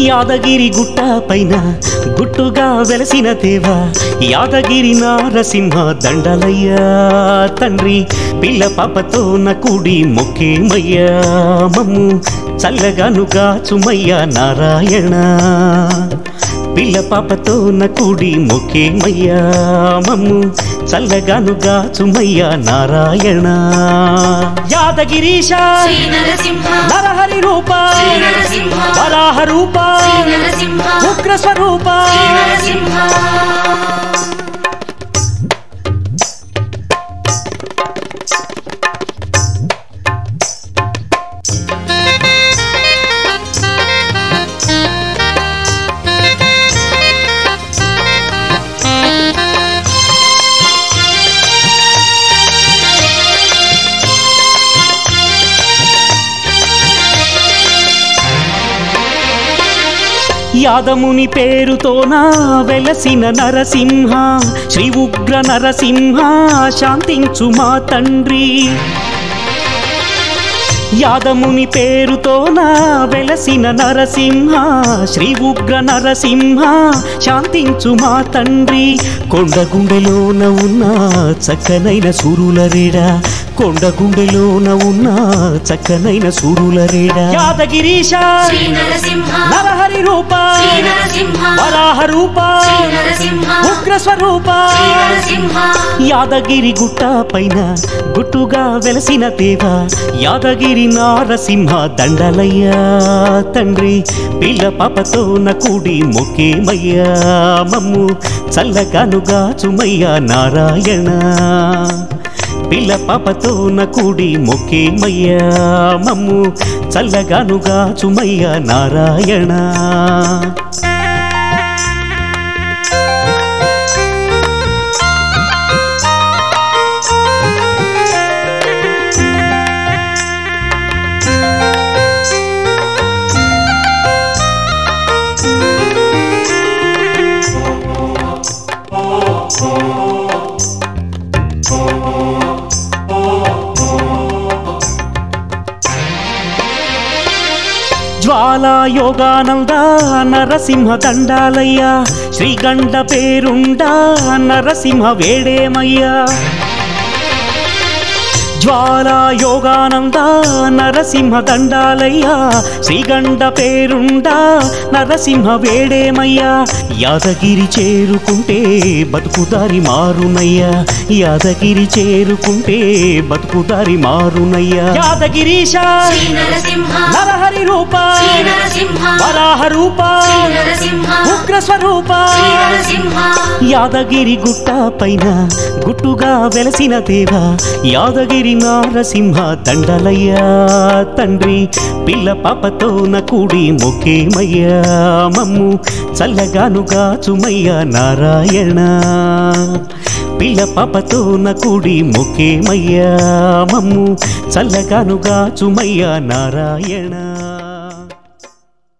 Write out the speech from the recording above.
యాదగిరి గుట్ట పైన గుట్టుగా వెలసిన దేవా యాదగిరి నారసింహ దండలయ్యా తండ్రి పిల్ల పాపతో నా కూడి మొక్కేమయ్యా మమ్ము చల్లగానుగా చుమయ్యా నారాయణ పిల్ల పాపతో నా కూడి మొక్కేమయ్యా మమ్ము చల్లగానుగా చుమయ్యా నారాయణ యాదగిరీశ శ్రీ నరసింహ నరహరి రూప శ్రీ నరసింహ వరాహ రూప శ్రీ నరసింహ ఉగ్ర స్వరూప శ్రీ నరసింహ యాదముని పేరుతోన వెలసిన నరసింహ శ్రీ ఉగ్ర నరసింహ శాంతించు మా తండ్రి యాదముని పేరుతోన వెలసిన నరసింహ శ్రీ ఉగ్ర నరసింహ శాంతించు మా తండ్రి కొండగుండెలోన ఉన్న చక్కనైన సూరులరేడా కొండగుండెలోన ఉన్న చక్కనైన సూరులరేడా యాదగిరీశ శ్రీ నరసింహ నరహరి రూప శ్రీ నరసింహ వరాహ రూప శ్రీ నరసింహ ఉగ్ర స్వరూప శ్రీ నరసింహ యాదగిరి గుట్ట పైన గుట్టుగా వెలసిన దేవ యాదగిరి నారసింహ దండలయ్యా తండ్రి పిల్ల పాపతో నా కూడి మొక్కేమయ్యా మమ్ము చల్లగానుగా చుమయ్యా నారాయణ పిల్ల పాపతో నా కూడి మొక్కేమయ్యా మమ్ము చల్లగానుగా చుమయ్యా నారాయణ జ్వాలా యోగానంద నరసింహ దండాలయ్యా శ్రీగండ పేరుండా నరసింహ వేడేమయ్యా జ్వాలా యోగానంద నరసింహ దండాలయ్యా శ్రీగండ పేరుండా నరసింహ వేడేమయ్యా యాదగిరి చేరుకుంటే బతుకుదారి మారునయ్యా యాదగిరి చేరుకుంటే బతుకుదారి మారునయ్యా యాదగిరీశ శ్రీ నరసింహ నరహరి రూప శ్రీ నరసింహ వరాహ రూప శ్రీ నరసింహ ఉగ్ర స్వరూప శ్రీ నరసింహ యాదగిరి గుట్ట పైన గుట్టుగా వెలసిన దేవ యాదగిరి నారసింహ దండలయ్యా తండ్రి పిల్ల పాపతో నా కూడి మొక్కేమయ్యా మమ్ము చల్లగానుగా చుమయ్యా నారాయణ పిల్ల పాపతో నా కూడి మొక్కేమయ్యా మమ్ము చల్లగానుగా చుమయ్యా నారాయణ